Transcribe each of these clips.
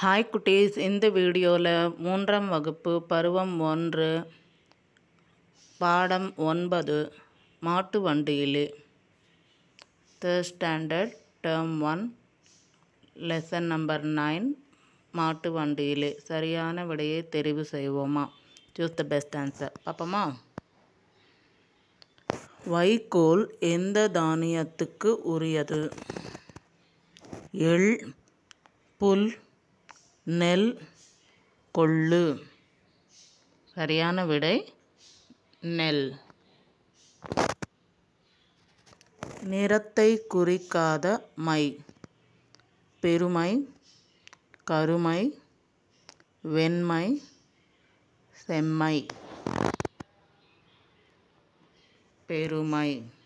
Hi குட்டீஸ் இந்த வீடியோவில் மூன்றாம் வகுப்பு பருவம் ஒன்று பாடம் ஒன்பது மாட்டு வண்டியிலே third standard term one lesson number nine மாட்டு வண்டியிலே சரியான விடையை தெரிவு செய்வோமா சூஸ் த பெஸ்ட் ஆன்சர் பார்ப்போமா வைக்கோல் எந்த தானியத்துக்கு உரியது எள் புல் நெல் கொள்ளு சரியான விடை நெல் நிறத்தை குறிக்காத மை பெருமை கருமை வெண்மை செம்மை பெருமை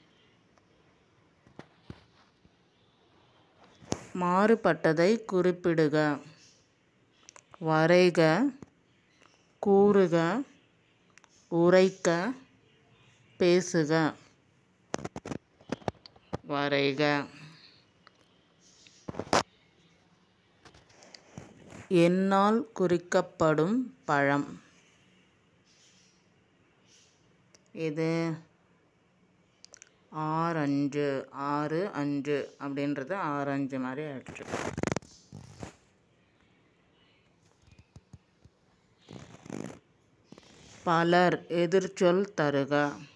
மாறுபட்டதை குறிப்பிடுக வரைக கூறுக உரைக்க பேசுக வரைக என்னால் குறிக்கப்படும் பழம் இது ஆரஞ்சு ஆறு அஞ்சு அப்படின்றது ஆரஞ்சு மாதிரி ஆயிடுச்சு பலர் எதிர்ச்சொல் தருக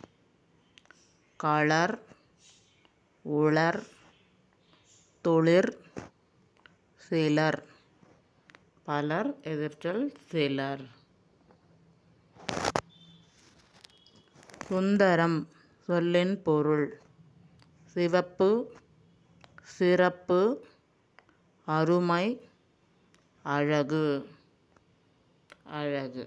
களர் உளர் தொழிற் சிலர் பலர் எதிர்ச்சொல் சிலர் சுந்தரம் சொல்லின் பொருள் சிவப்பு சிறப்பு அருமை அழகு அழகு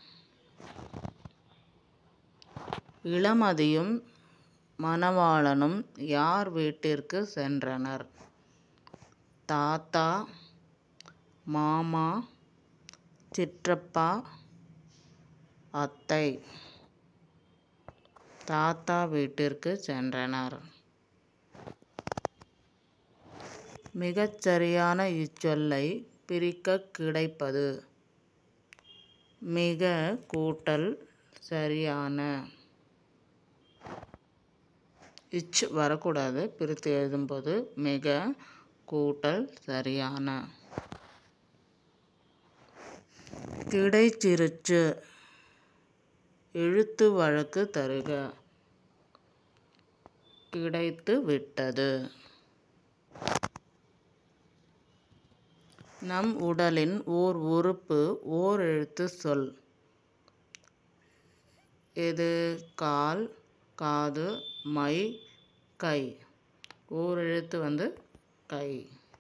இளமதியும் மணவாளனும் யார் வீட்டிற்கு சென்றனர் தாத்தா மாமா சிற்றப்பா அத்தை தாத்தா வீட்டிற்கு சென்றனர் மிகச்சரியான இச்சொல்லை பிரிக்க கிடைப்பது மிக கூட்டல் சரியான இச் வரக்கூடாது பிரித்து எழுதும்போது மிக கூட்டல் சரியான கிடைச்சிருச்சு எழுத்து வழக்கு தருக கிடைத்து விட்டது நம் உடலின் ஓர் உறுப்பு ஓர் எழுத்து சொல் இது கால் காது மை கை ஓர் எழுத்து வந்து கை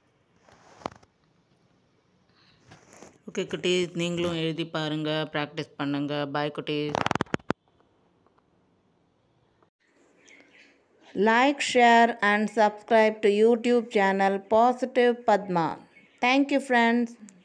ஓகே குட்டீஸ் நீங்களும் எழுதி பாருங்கள் ப்ராக்டிஸ் பண்ணுங்கள் பாய் குட்டீஸ் Like, share and subscribe to YouTube channel Positive Padma. Thank you friends.